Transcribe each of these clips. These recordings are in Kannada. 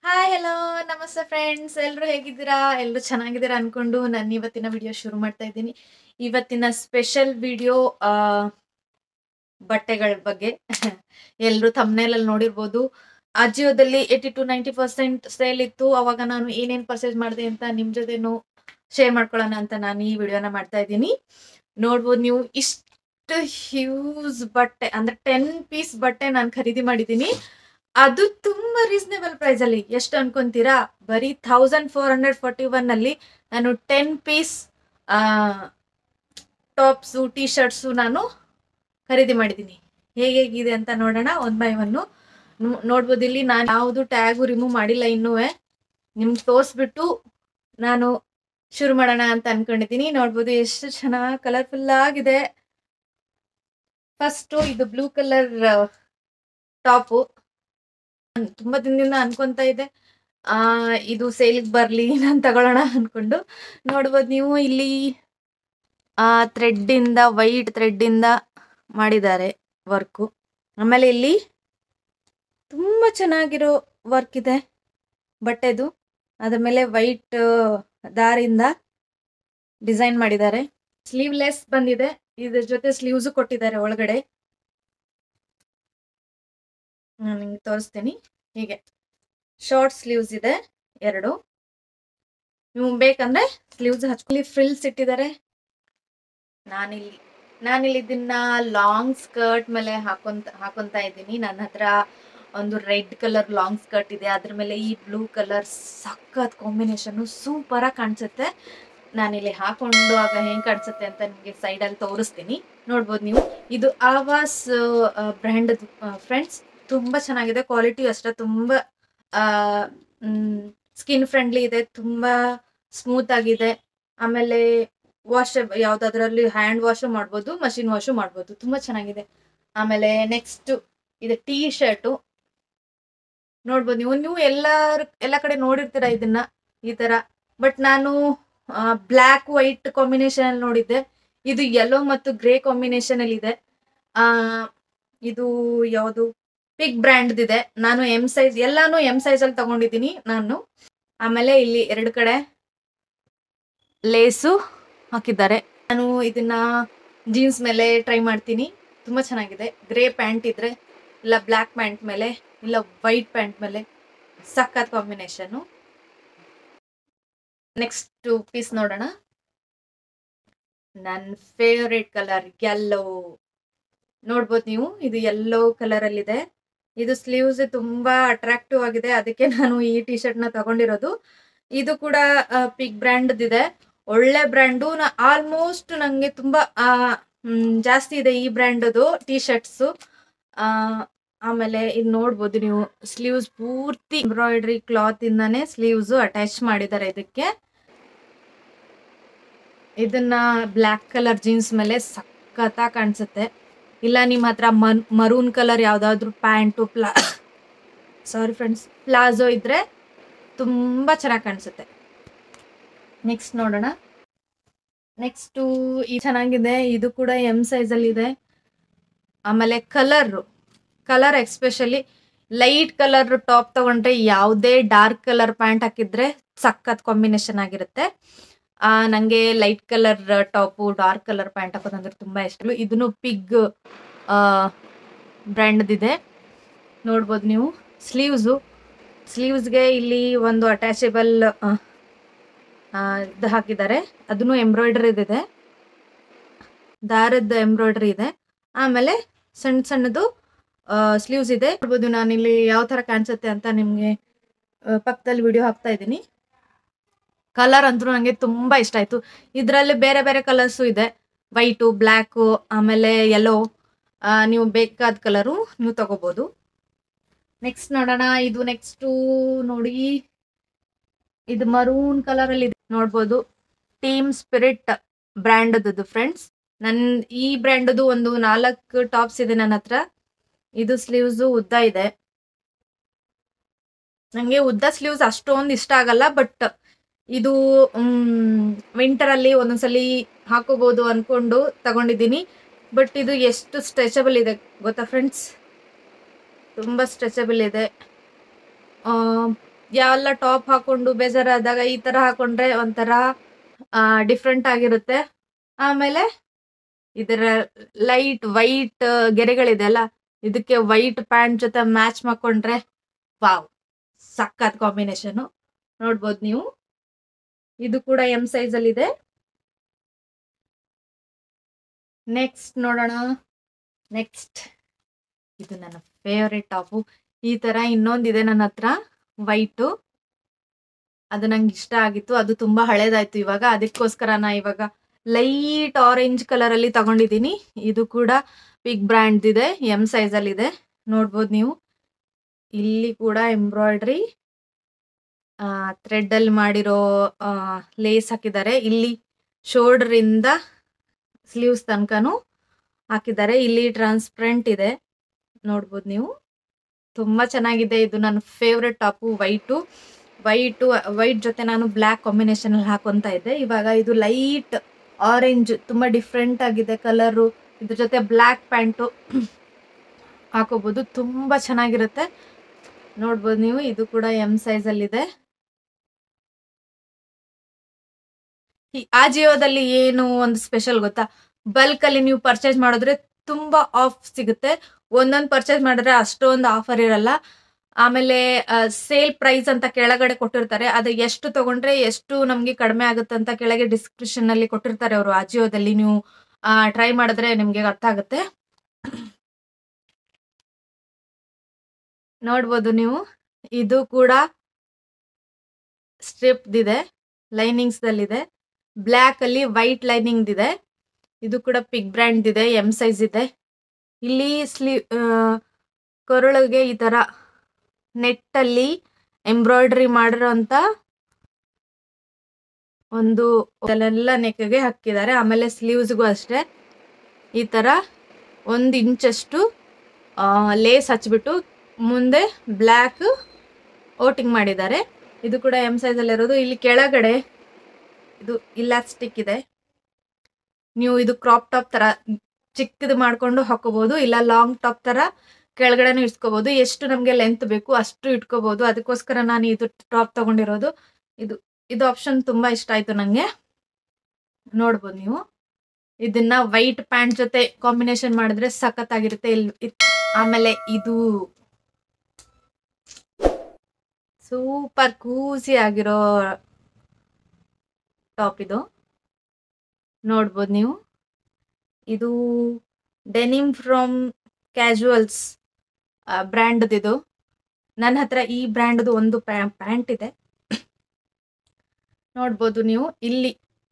ಹಾಯ್ ಹಲೋ ನಮಸ್ತೆ ಫ್ರೆಂಡ್ಸ್ ಎಲ್ಲರೂ ಹೇಗಿದ್ದೀರಾ ಎಲ್ಲರೂ ಚೆನ್ನಾಗಿದ್ದೀರಾ ಅನ್ಕೊಂಡು ನಾನು ಇವತ್ತಿನ ವಿಡಿಯೋ ಶುರು ಮಾಡ್ತಾ ಇದ್ದೀನಿ ಇವತ್ತಿನ ಸ್ಪೆಷಲ್ ವಿಡಿಯೋ ಬಟ್ಟೆಗಳ ಬಗ್ಗೆ ಎಲ್ಲರೂ ಥಂಬ್ನೇಲಲ್ಲಿ ನೋಡಿರ್ಬೋದು ಅಜಿಯೋದಲ್ಲಿ eighty to ninety percent sale ಇತ್ತು ಅವಾಗ ನಾನು ಏನೇನು ಪರ್ಚೇಸ್ ಮಾಡಿದೆ ಅಂತ ನಿಮ್ಮ ಜೊತೆನೂ ಶೇರ್ ಮಾಡ್ಕೊಳ್ಳೋಣ ಅಂತ ನಾನು ಈ ವಿಡಿಯೋನ ಮಾಡ್ತಾ ಇದ್ದೀನಿ ನೋಡ್ಬೋದು ನೀವು ಇಷ್ಟು ಹ್ಯೂಸ್ ಬಟ್ಟೆ ಅಂದ್ರೆ ಟೆನ್ ಪೀಸ್ ಬಟ್ಟೆ ನಾನು ಖರೀದಿ ಮಾಡಿದ್ದೀನಿ ಅದು ತುಂಬಾ ರೀಸನೇಬಲ್ ಪ್ರೈಸ್ ಅಲ್ಲಿ ಎಷ್ಟು ಅನ್ಕೊಂತೀರಾ ಬರೀ thousand four hundred forty one ಅಲ್ಲಿ ನಾನು ten piece tops T-shirts ನಾನು ಖರೀದಿ ಮಾಡಿದ್ದೀನಿ ಹೇಗೆ ಹೇಗಿದೆ ಅಂತ ನೋಡೋಣ ಒನ್ ಬೈ ಒನ್ನು ನೋಡ್ಬೋದು ಇಲ್ಲಿ ನಾನು ಯಾವುದು ಟ್ಯಾಗು ರಿಮೂವ್ ಮಾಡಿಲ್ಲ ಇನ್ನೂ ನಿಮ್ಗೆ ತೋರಿಸ್ಬಿಟ್ಟು ನಾನು ಶುರು ಮಾಡೋಣ ಅಂತ ಅನ್ಕೊಂಡಿದ್ದೀನಿ ನೋಡ್ಬೋದು ಎಷ್ಟು ಚೆನ್ನಾಗಿ ಕಲರ್ಫುಲ್ ಆಗಿದೆ ಫಸ್ಟು ಇದು ಬ್ಲೂ ಕಲರ್ ಟಾಪು ತುಂಬಾ ದಿನದಿಂದ ಅನ್ಕೊಂತ ಇದೆ ಆ ಇದು ಸೇಲ್ಗೆ ಬರ್ಲಿ ನಾನು ತಗೊಳ್ಳೋಣ ಅನ್ಕೊಂಡು ನೋಡ್ಬೋದು ನೀವು ಇಲ್ಲಿ ಆ ಥ್ರೆಡ್ ಇಂದ ವೈಟ್ ಥ್ರೆಡ್ ಇಂದ ಮಾಡಿದ್ದಾರೆ ವರ್ಕು ಆಮೇಲೆ ಇಲ್ಲಿ ತುಂಬಾ ಚೆನ್ನಾಗಿರೋ ವರ್ಕ್ ಇದೆ ಬಟ್ಟೆದು ಅದ್ರ ಮೇಲೆ ವೈಟ್ ದಾರಿಂದ ಡಿಸೈನ್ ಮಾಡಿದ್ದಾರೆ ಸ್ಲೀವ್ಲೆಸ್ ಬಂದಿದೆ ಇದ್ರ ಜೊತೆ ಸ್ಲೀವ್ಸ್ ಕೊಟ್ಟಿದ್ದಾರೆ ಒಳಗಡೆ ನಾನು ನಿಮ್ಗೆ ತೋರಿಸ್ತೀನಿ ಹೀಗೆ ಶಾರ್ಟ್ ಸ್ಲೀವ್ಸ್ ಇದೆ ಎರಡು ನೀವು ಬೇಕಂದ್ರೆ ಸ್ಲೀವ್ಸ್ ಹಚ್ಕೊಳ್ಳಿ ಫ್ರಿಲ್ಸ್ ಇಟ್ಟಿದ್ದಾರೆ ನಾನಿಲ್ಲಿ ನಾನಿಲ್ಲಿ ಇದನ್ನ ಲಾಂಗ್ ಸ್ಕರ್ಟ್ ಮೇಲೆ ಹಾಕೊಂತ ಹಾಕೊಂತ ಇದ್ದೀನಿ ನನ್ನ ಹತ್ರ ಒಂದು ರೆಡ್ ಕಲರ್ ಲಾಂಗ್ ಸ್ಕರ್ಟ್ ಇದೆ ಅದ್ರ ಮೇಲೆ ಈ ಬ್ಲೂ ಕಲರ್ ಸಖತ್ ಕಾಂಬಿನೇಷನ್ ಸೂಪರ್ ಆಗಿ ಕಾಣಿಸುತ್ತೆ ನಾನಿಲ್ಲಿ ಹಾಕೊಂಡು ಆಗ ಹೆಂಗ್ ಕಾಣಿಸುತ್ತೆ ಅಂತ ನಿಮಗೆ ಸೈಡಲ್ಲಿ ತೋರಿಸ್ತೀನಿ ನೋಡ್ಬೋದು ನೀವು ಇದು ಆವಾಸ್ ಬ್ರ್ಯಾಂಡ್ ಫ್ರೆಂಡ್ಸ್ ತುಂಬಾ ಚೆನ್ನಾಗಿದೆ ಕ್ವಾಲಿಟಿ ಅಷ್ಟೇ ತುಂಬಾ ಸ್ಕಿನ್ ಫ್ರೆಂಡ್ಲಿ ಇದೆ ತುಂಬಾ ಸ್ಮೂತ್ ಆಗಿದೆ ಆಮೇಲೆ ವಾಶ್ ಯಾವ್ದಾದ್ರಲ್ಲಿ ಹ್ಯಾಂಡ್ ವಾಶು ಮಾಡ್ಬೋದು ಮಷಿನ್ ವಾಶು ಮಾಡ್ಬೋದು ತುಂಬಾ ಚೆನ್ನಾಗಿದೆ ಆಮೇಲೆ ನೆಕ್ಸ್ಟ್ ಇದು ಟೀ ಶರ್ಟು ನೋಡ್ಬೋದು ನೀವು ನೀವು ಎಲ್ಲಾರ ಎಲ್ಲ ಕಡೆ ನೋಡಿರ್ತೀರ ಇದನ್ನ ಈ ತರ ಬಟ್ ನಾನು ಬ್ಲ್ಯಾಕ್ ವೈಟ್ ಕಾಂಬಿನೇಷನ್ ಅಲ್ಲಿ ನೋಡಿದ್ದೆ ಇದು ಯೆಲ್ಲೋ ಮತ್ತು ಗ್ರೇ ಕಾಂಬಿನೇಷನ್ ಅಲ್ಲಿ ಇದೆ ಆ ಇದು ಯಾವುದು ಪಿಗ್ ಬ್ರ್ಯಾಂಡ್ ಇದೆ ನಾನು ಎಂ ಸೈಜ್ ಎಲ್ಲಾನು ಎಂ ಸೈಜ್ ಅಲ್ಲಿ ತಗೊಂಡಿದ್ದೀನಿ ನಾನು ಆಮೇಲೆ ಇಲ್ಲಿ ಎರಡು ಕಡೆ ಲೇಸು ಹಾಕಿದ್ದಾರೆ ನಾನು ಇದನ್ನ ಜೀನ್ಸ್ ಮೇಲೆ ಟ್ರೈ ಮಾಡ್ತೀನಿ ತುಂಬಾ ಚೆನ್ನಾಗಿದೆ ಗ್ರೇ ಪ್ಯಾಂಟ್ ಇದ್ರೆ ಇಲ್ಲ ಬ್ಲ್ಯಾಕ್ ಪ್ಯಾಂಟ್ ಮೇಲೆ ಇಲ್ಲ ವೈಟ್ ಪ್ಯಾಂಟ್ ಮೇಲೆ ಸಖತ್ ಕಾಂಬಿನೇಷನ್ ನೆಕ್ಸ್ಟ್ ಪೀಸ್ ನೋಡೋಣ ನನ್ನ ಫೇವ್ರೇಟ್ ಕಲರ್ ಯೆಲ್ಲೋ ನೋಡ್ಬೋದು ನೀವು ಇದು ಯೆಲ್ಲೋ ಕಲರ್ ಅಲ್ಲಿ ಇದೆ ಇದು ಸ್ಲೀವ್ಸ್ ತುಂಬಾ ಅಟ್ರಾಕ್ಟಿವ್ ಆಗಿದೆ ಅದಕ್ಕೆ ನಾನು ಈ ಟಿ ಶರ್ಟ್ ನ ತಗೊಂಡಿರೋದು ಇದು ಕೂಡ ಪಿಗ್ ಬ್ರ್ಯಾಂಡ್ ಇದೆ ಒಳ್ಳೆ ಬ್ರ್ಯಾಂಡು ಆಲ್ಮೋಸ್ಟ್ ನಂಗೆ ತುಂಬಾ ಜಾಸ್ತಿ ಇದೆ ಈ ಬ್ರ್ಯಾಂಡದು ಟಿ ಶರ್ಟ್ಸ್ ಆಮೇಲೆ ಇದು ನೋಡ್ಬೋದು ನೀವು ಸ್ಲೀವ್ಸ್ ಪೂರ್ತಿ ಎಂಬ್ರಾಯ್ಡ್ರಿ ಕ್ಲಾತ್ ಇಂದಾನೆ ಸ್ಲೀವ್ಸ್ ಅಟ್ಯಾಚ್ ಮಾಡಿದ್ದಾರೆ ಇದಕ್ಕೆ ಇದನ್ನ ಬ್ಲ್ಯಾಕ್ ಕಲರ್ ಜೀನ್ಸ್ ಮೇಲೆ ಸಖತ್ತ ಕಾಣಿಸುತ್ತೆ ಇಲ್ಲ ನಿಮ್ಮ ಹತ್ರ ಮನ್ ಮರೂನ್ ಕಲರ್ ಯಾವ್ದಾದ್ರು ಪ್ಯಾಂಟು ಪ್ಲಾ ಸಾರಿ ಫ್ರೆಂಡ್ಸ್ ಪ್ಲಾಜೋ ಇದ್ರೆ ತುಂಬಾ ಚೆನ್ನಾಗಿ ಕಾಣಿಸುತ್ತೆ ನೆಕ್ಸ್ಟ್ ನೋಡೋಣ ನೆಕ್ಸ್ಟು ಈ ಚೆನ್ನಾಗಿದೆ ಇದು ಕೂಡ ಎಮ್ ಸೈಜ್ ಅಲ್ಲಿ ಇದೆ ಆಮೇಲೆ colour colour especially light colour top ತಗೊಂಡ್ರೆ ಯಾವುದೇ ಡಾರ್ಕ್ ಕಲರ್ ಪ್ಯಾಂಟ್ ಹಾಕಿದ್ರೆ ಸಖತ್ ಕಾಂಬಿನೇಷನ್ ಆಗಿರುತ್ತೆ ಆ ನಂಗೆ light colour top dark colour pant ಹಾಕೋದಂದ್ರೆ ತುಂಬಾ ಇಷ್ಟ ಇದನ್ನು ಪಿಗ್ ಬ್ರ್ಯಾಂಡ್ದಿದೆ ನೋಡ್ಬೋದು ನೀವು ಸ್ಲೀವ್ಸು ಸ್ಲೀವ್ಸ್ಗೆ ಇಲ್ಲಿ ಒಂದು ಅಟ್ಯಾಚಬಲ್ ಇದು ಹಾಕಿದ್ದಾರೆ ಅದನ್ನು ಎಂಬ್ರಾಯ್ಡ್ರಿ ಇದೆ ದಾರದ ಎಂಬ್ರಾಯ್ಡ್ರಿ ಇದೆ ಆಮೇಲೆ ಸಣ್ಣ ಸಣ್ಣದು ಸ್ಲೀವ್ಸ್ ಇದೆ ನೋಡ್ಬೋದು ನಾನಿಲ್ಲಿ ಯಾವ ತರ ಕಾಣಿಸುತ್ತೆ ಅಂತ ನಿಮ್ಗೆ ಪಕ್ಕದಲ್ಲಿ ವಿಡಿಯೋ ಹಾಕ್ತಾ ಇದ್ದೀನಿ ಕಲರ್ ಅಂತೂ ನನಗೆ ತುಂಬಾ ಇಷ್ಟ ಆಯ್ತು ಇದರಲ್ಲಿ ಬೇರೆ ಬೇರೆ ಕಲರ್ಸು ಇದೆ ವೈಟು ಬ್ಲ್ಯಾಕು ಆಮೇಲೆ ಯೆಲ್ಲೋ ನೀವು ಬೇಕಾದ ಕಲರು ನೀವು ತಗೋಬಹುದು ನೆಕ್ಸ್ಟ್ ನೋಡೋಣ ಇದು ನೆಕ್ಸ್ಟು ನೋಡಿ ಇದು ಮರೂನ್ ಕಲರ್ ಅಲ್ಲಿ ನೋಡ್ಬೋದು ಟೀಮ್ ಸ್ಪಿರಿಟ್ ಬ್ರ್ಯಾಂಡ್ ಫ್ರೆಂಡ್ಸ್ ನನ್ ಈ ಬ್ರ್ಯಾಂಡದು ಒಂದು ನಾಲ್ಕು ಟಾಪ್ಸ್ ಇದೆ ನನ್ನ ಹತ್ರ ಇದು ಸ್ಲೀವ್ಸ್ ಉದ್ದ ಇದೆ ನಂಗೆ ಉದ್ದ ಸ್ಲೀವ್ಸ್ ಅಷ್ಟೊಂದು ಇಷ್ಟ ಆಗಲ್ಲ ಬಟ್ ಇದು ವಿಂಟರ್ ಅಲ್ಲಿ ಒಂದೊಂದ್ಸಲಿ ಹಾಕೋಬಹುದು ಅನ್ಕೊಂಡು ತಗೊಂಡಿದ್ದೀನಿ ಬಟ್ ಇದು ಎಷ್ಟು ಸ್ಟ್ರೆಚಬಲ್ ಇದೆ ಗೊತ್ತಾ ಫ್ರೆಂಡ್ಸ್ ತುಂಬಾ ಸ್ಟ್ರೆಚಬಲ್ ಇದೆ ಯಾವೆಲ್ಲ ಟಾಪ್ ಹಾಕೊಂಡು ಬೇಜಾರಾದಾಗ ಈ ತರ ಹಾಕೊಂಡ್ರೆ ಒಂಥರ ಡಿಫ್ರೆಂಟ್ ಆಗಿರುತ್ತೆ ಆಮೇಲೆ ಇದರ ಲೈಟ್ ವೈಟ್ ಗೆರೆಗಳಿದೆ ಅಲ್ಲ ಇದಕ್ಕೆ ವೈಟ್ ಪ್ಯಾಂಟ್ ಜೊತೆ ಮ್ಯಾಚ್ ಮಾಡ್ಕೊಂಡ್ರೆ ವಾವ್ ಸಕ್ಕತ್ ಕಾಂಬಿನೇಷನ್ ನೋಡ್ಬೋದು ನೀವು ಇದು ಕೂಡ ಎಂ ಸೈಜ್ ಅಲ್ಲಿ ಇದೆ ನೆಕ್ಸ್ಟ್ ನೋಡೋಣ ನೆಕ್ಸ್ಟ್ ಇದು ನನ್ನ ಫೇವ್ರೆಟ್ ಟಾಪು ಈ ತರ ಇನ್ನೊಂದಿದೆ ನನ್ನ ಹತ್ರ ವೈಟು ಅದು ನಂಗೆ ಇಷ್ಟ ಆಗಿತ್ತು ಅದು ತುಂಬಾ ಹಳೇದಾಯ್ತು ಇವಾಗ ಅದಕ್ಕೋಸ್ಕರ ನಾ ಇವಾಗ ಲೈಟ್ ಆರೆಂಜ್ ಕಲರ್ ಅಲ್ಲಿ ತಗೊಂಡಿದ್ದೀನಿ ಇದು ಕೂಡ ಬಿಗ್ ಬ್ರ್ಯಾಂಡ್ ಇದೆ ಎಂ ಸೈಜ್ ಅಲ್ಲಿ ಇದೆ ನೋಡ್ಬೋದು ನೀವು ಇಲ್ಲಿ ಕೂಡ ಎಂಬ್ರಾಯ್ಡ್ರಿ ಥ್ರೆಡ್ ಅಲ್ಲಿ ಮಾಡಿರೋ ಲೇಸ್ ಹಾಕಿದ್ದಾರೆ ಇಲ್ಲಿ ಶೋಲ್ಡರ್ ಇಂದ ಸ್ಲೀವ್ಸ್ ತನಕನು ಹಾಕಿದ್ದಾರೆ ಇಲ್ಲಿ ಟ್ರಾನ್ಸ್ಪರೆಂಟ್ ಇದೆ ನೋಡ್ಬೋದು ನೀವು ತುಂಬಾ ಚೆನ್ನಾಗಿದೆ ಇದು ನನ್ನ favourite top white white white ಜೊತೆ ನಾನು ಬ್ಲ್ಯಾಕ್ ಕಾಂಬಿನೇಷನ್ ಅಲ್ಲಿ ಹಾಕೊಂತ ಇದ್ದೆ ಇವಾಗ ಇದು ಲೈಟ್ ಆರೆಂಜ್ ತುಂಬಾ ಡಿಫ್ರೆಂಟ್ ಆಗಿದೆ ಕಲರು ಇದ್ರ ಜೊತೆ ಬ್ಲ್ಯಾಕ್ ಪ್ಯಾಂಟು ಹಾಕೋಬಹುದು ತುಂಬಾ ಚೆನ್ನಾಗಿರುತ್ತೆ ನೋಡ್ಬೋದು ನೀವು ಇದು ಕೂಡ ಎಂ ಸೈಜ್ ಅಲ್ಲಿ ಇದೆ ಈ ಆಜಿಯೋದಲ್ಲಿ ಏನು ಒಂದು ಸ್ಪೆಷಲ್ ಗೊತ್ತಾ ಬಲ್ಕ್ ಅಲ್ಲಿ ನೀವು ಪರ್ಚೇಸ್ ಮಾಡಿದ್ರೆ ತುಂಬಾ ಆಫ್ ಸಿಗುತ್ತೆ ಒಂದೊಂದು ಪರ್ಚೇಸ್ ಮಾಡಿದ್ರೆ ಅಷ್ಟೊಂದು ಆಫರ್ ಇರಲ್ಲ ಆಮೇಲೆ ಸೇಲ್ ಪ್ರೈಸ್ ಅಂತ ಕೆಳಗಡೆ ಕೊಟ್ಟಿರ್ತಾರೆ ಅದು ಎಷ್ಟು ತಗೊಂಡ್ರೆ ಎಷ್ಟು ನಮ್ಗೆ ಕಡಿಮೆ ಆಗುತ್ತೆ ಅಂತ ಕೆಳಗೆ ಡಿಸ್ಕ್ರಿಪ್ಷನ್ ಅಲ್ಲಿ ಕೊಟ್ಟಿರ್ತಾರೆ ಅವರು ಆಜಿಯೋದಲ್ಲಿ ನೀವು ಟ್ರೈ ಮಾಡಿದ್ರೆ ನಿಮ್ಗೆ ಅರ್ಥ ಆಗುತ್ತೆ ನೋಡ್ಬೋದು ನೀವು ಇದು ಕೂಡ ಸ್ಟ್ರಿಪ್ ಇದೆ ಲೈನಿಂಗ್ಸ್ ದಲ್ಲಿದೆ ಬ್ಲ್ಯಾಕ್ ಅಲ್ಲಿ ವೈಟ್ ಲೈನಿಂಗ್ ಇದೆ ಇದು ಕೂಡ ಪಿಗ್ ಬ್ರ್ಯಾಂಡ್ ಇದೆ ಎಂ ಸೈಜ್ ಇದೆ ಇಲ್ಲಿ ಸ್ಲೀವ್ ಕೊರಳಿಗೆ ಈ ತರ ನೆಟ್ ಅಲ್ಲಿ ಎಂಬ್ರಾಯ್ಡ್ರಿ ಮಾಡಿರೋಂತ ಒಂದು ಅದೆಲ್ಲ ನೆಕ್ಗೆ ಹಾಕಿದ್ದಾರೆ ಆಮೇಲೆ ಸ್ಲೀವ್ಸ್ಗೂ ಅಷ್ಟೇ ಈ ತರ ಒಂದು ಇಂಚಷ್ಟು ಲೇಸ್ ಹಚ್ಬಿಟ್ಟು ಮುಂದೆ ಬ್ಲ್ಯಾಕ್ ಓಟಿಂಗ್ ಮಾಡಿದ್ದಾರೆ ಇದು ಕೂಡ ಎಂ ಸೈಜ್ ಅಲ್ಲಿ ಇರೋದು ಇಲ್ಲಿ ಕೆಳಗಡೆ ಇದು ಇಲಾಸ್ಟಿಕ್ ಇದೆ ನೀವು ಇದು ಕ್ರಾಪ್ ಟಾಪ್ ತರ ಚಿಕ್ಕದು ಮಾಡ್ಕೊಂಡು ಹಾಕೋಬಹುದು ಇಲ್ಲ ಲಾಂಗ್ ಟಾಪ್ ತರ ಕೆಳಗಡೆನೂ ಇಟ್ಕೋಬಹುದು ಎಷ್ಟು ನಮ್ಗೆ ಲೆಂತ್ ಬೇಕು ಅಷ್ಟು ಇಟ್ಕೋಬಹುದು ಅದಕ್ಕೋಸ್ಕರ ನಾನು ಇದು ಟಾಪ್ ತಗೊಂಡಿರೋದು ಇದು ಇದು ಆಪ್ಷನ್ ತುಂಬಾ ಇಷ್ಟ ಆಯ್ತು ನಂಗೆ ನೋಡ್ಬೋದು ನೀವು ಇದನ್ನ ವೈಟ್ ಪ್ಯಾಂಟ್ ಜೊತೆ ಕಾಂಬಿನೇಷನ್ ಮಾಡಿದ್ರೆ ಸಖತ್ತಾಗಿರುತ್ತೆ ಇಲ್ಲಿ ಆಮೇಲೆ ಇದು ಸೂಪರ್ ಕೂಸಿ ಆಗಿರೋ ಟಾಪ್ ಇದು ನೋಡ್ಬೋದು ನೀವು ಇದು ಡೆನಿಮ್ ಫ್ರಮ್ ಕ್ಯಾಶುವಲ್ಸ್ ಬ್ರ್ಯಾಂಡ್ ಇದು ನನ್ನ ಹತ್ರ ಈ ಬ್ರ್ಯಾಂಡ್ದು ಒಂದು ಪ್ಯಾಂಟ್ ಇದೆ ನೋಡ್ಬೋದು ನೀವು ಇಲ್ಲಿ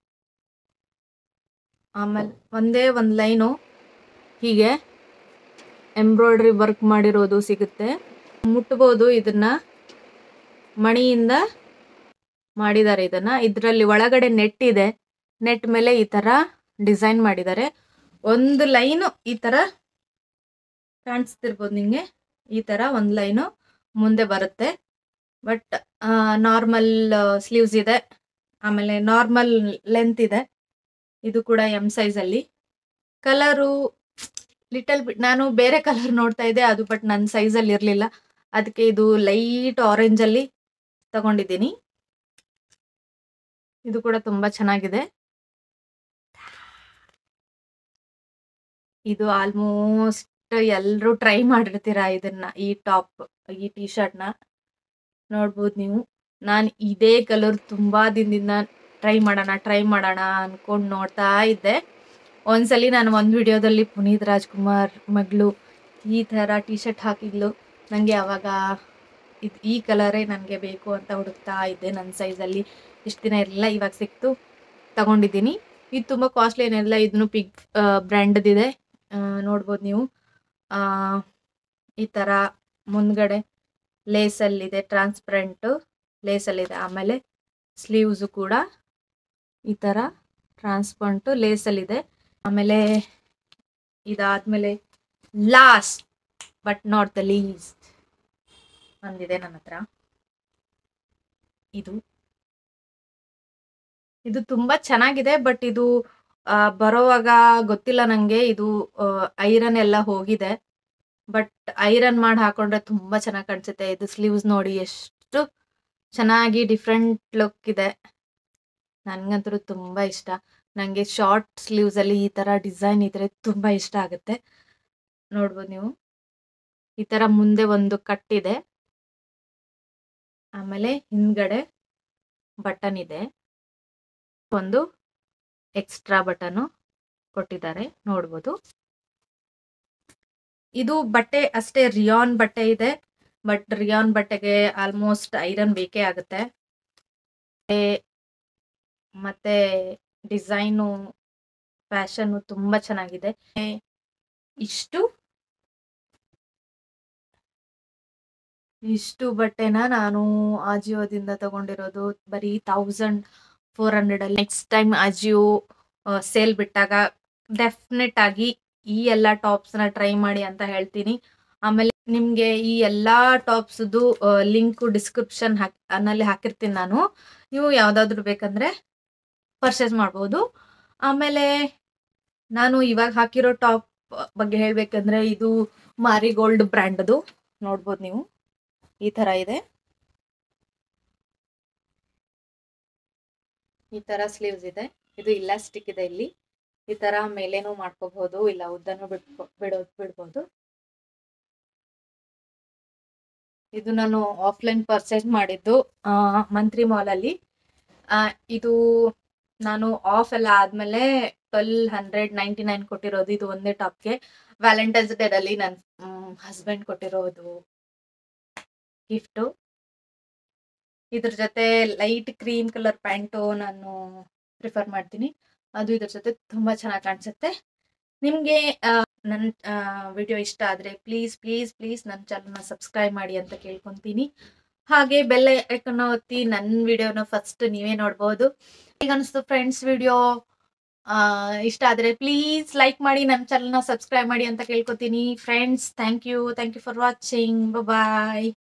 ಆಮೇಲೆ ಒಂದೇ ಒಂದು ಲೈನು ಹೀಗೆ ಎಂಬ್ರಾಯ್ಡ್ರಿ ವರ್ಕ್ ಮಾಡಿರೋದು ಸಿಗುತ್ತೆ ಮುಟ್ಬೋದು ಇದನ್ನ ಮಣಿಯಿಂದ ಮಾಡಿದ್ದಾರೆ ಇದನ್ನ ಇದರಲ್ಲಿ ಒಳಗಡೆ ನೆಟ್ ಇದೆ ನೆಟ್ ಮೇಲೆ ಈ ತರ ಡಿಸೈನ್ ಮಾಡಿದ್ದಾರೆ ಒಂದು ಲೈನು ಈ ತರ ಕಾಣಿಸ್ತಿರ್ಬೋದು ನಿಂಗೆ ಈ ತರ ಒಂದು ಲೈನು ಮುಂದೆ ಬರುತ್ತೆ ಬಟ್ ನಾರ್ಮಲ್ ಸ್ಲೀವ್ಸ್ ಇದೆ ಆಮೇಲೆ ನಾರ್ಮಲ್ ಲೆಂತ್ ಇದೆ ಇದು ಕೂಡ ಎಂ ಸೈಜ್ ಅಲ್ಲಿ ಕಲರು ಲಿಟಲ್ ಬಿಟ್ ನಾನು ಬೇರೆ ಕಲರ್ ನೋಡ್ತಾ ಇದ್ದೆ ಅದು ಬಟ್ ನನ್ನ ಸೈಜ್ ಅಲ್ಲಿ ಇರಲಿಲ್ಲ ಅದಕ್ಕೆ ಇದು ಲೈಟ್ ಆರೆಂಜ್ ಅಲ್ಲಿ ತಗೊಂಡಿದ್ದೀನಿ ಇದು ಕೂಡ ತುಂಬಾ ಚೆನ್ನಾಗಿದೆ ಇದು ಆಲ್ಮೋಸ್ಟ್ ಎಲ್ಲರೂ ಟ್ರೈ ಮಾಡಿರ್ತೀರಾ ಇದನ್ನ ಈ ಟಾಪ್ ಈ ಟಿ ಶರ್ಟ್ನ ನೋಡ್ಬೋದು ನೀವು ನಾನು ಇದೇ ಕಲರ್ ತುಂಬಾ ದಿನದಿಂದ ಟ್ರೈ ಮಾಡೋಣ ಟ್ರೈ ಮಾಡೋಣ ಅನ್ಕೊಂಡು ನೋಡ್ತಾ ಇದ್ದೆ ಒಂದ್ಸಲಿ ನಾನು ಒಂದು ವಿಡಿಯೋದಲ್ಲಿ ಪುನೀತ್ ರಾಜ್ಕುಮಾರ್ ಮಗಳು ಈ ಥರ ಟಿ ಶರ್ಟ್ ಹಾಕಿದ್ಲು ನನಗೆ ಅವಾಗ ಇದು ಈ ಕಲರೇ ನನಗೆ ಬೇಕು ಅಂತ ಹುಡುಕ್ತಾ ಇದ್ದೆ ನನ್ನ ಸೈಜಲ್ಲಿ ಇಷ್ಟು ದಿನ ಇರಲಿಲ್ಲ ಇವಾಗ ಸಿಕ್ತು ತಗೊಂಡಿದ್ದೀನಿ ಇದು ತುಂಬ ಕಾಸ್ಟ್ಲಿ ಏನಿಲ್ಲ ಇದನ್ನು ಪಿಗ್ ಬ್ರ್ಯಾಂಡ್ದಿದೆ ನೋಡ್ಬೋದು ನೀವು ಆ, ಈ ಥರ ಮುಂದ್ಗಡೆ ಲೇಸಲ್ಲಿದೆ ಟ್ರಾನ್ಸ್ಪರೆಂಟು ಲೇಸಲ್ಲಿದೆ ಆಮೇಲೆ ಸ್ಲೀವ್ಸು ಕೂಡ ಈ ಥರ ಟ್ರಾನ್ಸ್ಪರೆಂಟು ಲೇಸಲ್ಲಿದೆ ಆಮೇಲೆ ಇದಾದ್ಮೇಲೆ last but not the least ಒಂದಿದೆ ನನ್ನ ಹತ್ರ ಇದು ಇದು ತುಂಬಾ ಚೆನ್ನಾಗಿದೆ ಬಟ್ ಇದು ಆ, ಬರೋವಾಗ ಗೊತ್ತಿಲ್ಲ ನಂಗೆ ಇದು ಐರನ್ ಎಲ್ಲ ಹೋಗಿದೆ ಬಟ್ ಐರನ್ ಮಾಡಿ ಹಾಕೊಂಡ್ರೆ ತುಂಬಾ ಚೆನ್ನಾಗಿ ಕಾಣಿಸುತ್ತೆ ಇದು ಸ್ಲೀವ್ಸ್ ನೋಡಿ ಎಷ್ಟು ಚೆನ್ನಾಗಿ ಡಿಫ್ರೆಂಟ್ ಲುಕ್ ಇದೆ ನನಗಂತೂ ತುಂಬ ಇಷ್ಟ ನನಗೆ ಶಾರ್ಟ್ ಸ್ಲೀವ್ಸಲ್ಲಿ ಈ ಥರ ಡಿಸೈನ್ ಇದ್ರೆ ತುಂಬ ಇಷ್ಟ ಆಗುತ್ತೆ ನೋಡ್ಬೋದು ನೀವು ಈ ಥರ ಮುಂದೆ ಒಂದು ಕಟ್ಟಿದೆ ಆಮೇಲೆ ಹಿಂದ್ಗಡೆ ಬಟನ್ ಇದೆ ಒಂದು ಎಕ್ಸ್ಟ್ರಾ ಬಟನು ಕೊಟ್ಟಿದ್ದಾರೆ ನೋಡ್ಬೋದು ಇದು ಬಟ್ಟೆ ಅಷ್ಟೇ ರಿಯಾನ್ ಬಟ್ಟೆ ಇದೆ ಬಟ್ ರಿಯಾನ್ ಬಟ್ಟೆಗೆ ಆಲ್ಮೋಸ್ಟ್ ಐರನ್ ಬೇಕೇ ಆಗುತ್ತೆ ಮತ್ತೆ ಡಿಸೈನು ಫ್ಯಾಷನ್ನು ತುಂಬ ಚೆನ್ನಾಗಿದೆ ಇಷ್ಟು ಇಷ್ಟು ಬಟ್ಟೆನ ನಾನು ಆಜಿಯೋದಿಂದ ತಗೊಂಡಿರೋದು ಬರೀ ತೌಸಂಡ್ ಫೋರ್ ಹಂಡ್ರೆಡ್ ಅಲ್ಲಿ ನೆಕ್ಸ್ಟ್ ಟೈಮ್ ಆಜಿಯೋ ಸೇಲ್ ಬಿಟ್ಟಾಗ ಡೆಫಿನೆಟ್ ಆಗಿ ಈ ಎಲ್ಲ ಟಾಪ್ಸ್ ನ ಟ್ರೈ ಮಾಡಿ ಅಂತ ಹೇಳ್ತೀನಿ ಆಮೇಲೆ ನಿಮ್ಗೆ ಈ ಎಲ್ಲಾ ಟಾಪ್ಸ್ ಲಿಂಕ್ ಡಿಸ್ಕ್ರಿಪ್ಷನ್ ಹಾಕಿ ನಲ್ಲಿ ಹಾಕಿರ್ತೀನಿ ನಾನು ನೀವು ಯಾವ್ದಾದ್ರು ಬೇಕಂದ್ರೆ ಪರ್ಚೇಸ್ ಮಾಡ್ಬೋದು ಆಮೇಲೆ ನಾನು ಇವಾಗ ಹಾಕಿರೋ ಟಾಪ್ ಬಗ್ಗೆ ಹೇಳ್ಬೇಕಂದ್ರೆ ಇದು ಮಾರಿಗೋಲ್ಡ್ ಬ್ರ್ಯಾಂಡ್ದು ನೋಡ್ಬೋದು ನೀವು ಈ ತರ ಇದೆ ಈ ತರ ಸ್ಲೀವ್ಸ್ ಇದೆ ಇದು ಇಲಾಸ್ಟಿಕ್ ಇದೆ ಇಲ್ಲಿ ಈ ತರ ಮೇಲೇನು ಮಾಡ್ಕೋಬಹುದು ಇಲ್ಲ ಉದ್ದನು ಬಿಡ್ಕೊ ಬಿಡೋದು ಬಿಡ್ಬೋದು ಇದು ನಾನು ಆಫ್ಲೈನ್ ಪರ್ಚೇಸ್ ಮಾಡಿದ್ದು ಮಂತ್ರಿ ಮಾಲ್ ಅಲ್ಲಿ ಆ, ಇದು ನಾನು ಆಫ್ ಎಲ್ಲ ಆದ್ಮೇಲೆ ಟ್ವೆಲ್ ಹಂಡ್ರೆಡ್ ನೈಂಟಿ ನೈನ್ ಕೊಟ್ಟಿರೋದು ಇದು ಒಂದೇ ಟಾಪ್ಗೆ ವ್ಯಾಲೆಂಟೈನ್ಸ್ ಡೇ ಅಲ್ಲಿ ನನ್ನ ಹಸ್ಬೆಂಡ್ ಕೊಟ್ಟಿರೋದು ಗಿಫ್ಟು ಇದ್ರ ಜೊತೆ ಲೈಟ್ ಕ್ರೀಮ್ ಕಲರ್ ಪ್ಯಾಂಟು ನಾನು ಪ್ರಿಫರ್ ಮಾಡ್ತೀನಿ ಅದು ಇದ್ರ ಜೊತೆ ತುಂಬಾ ಚೆನ್ನಾಗಿ ಕಾಣಿಸುತ್ತೆ ನಿಮ್ಗೆ ನನ್ನ ವಿಡಿಯೋ ಇಷ್ಟ ಆದ್ರೆ ಪ್ಲೀಸ್ ಪ್ಲೀಸ್ ಪ್ಲೀಸ್ ನನ್ನ ಚಾನಲ್ನ ಸಬ್ಸ್ಕ್ರೈಬ್ ಮಾಡಿ ಅಂತ ಕೇಳ್ಕೊಂತೀನಿ ಹಾಗೆ ಬೆಲ್ಲ ಐಕನ್ನ ಒತ್ತಿ ನನ್ನ ವಿಡಿಯೋನ ಫಸ್ಟ್ ನೀವೇ ನೋಡ್ಬೋದು ಈಗ ಅನಿಸ್ತು ಫ್ರೆಂಡ್ಸ್ ವಿಡಿಯೋ ಇಷ್ಟ ಆದ್ರೆ ಪ್ಲೀಸ್ ಲೈಕ್ ಮಾಡಿ ನನ್ನ ಚಾನಲ್ನ ಸಬ್ಸ್ಕ್ರೈಬ್ ಮಾಡಿ ಅಂತ ಕೇಳ್ಕೊತೀನಿ friends thank you thank you for watching bye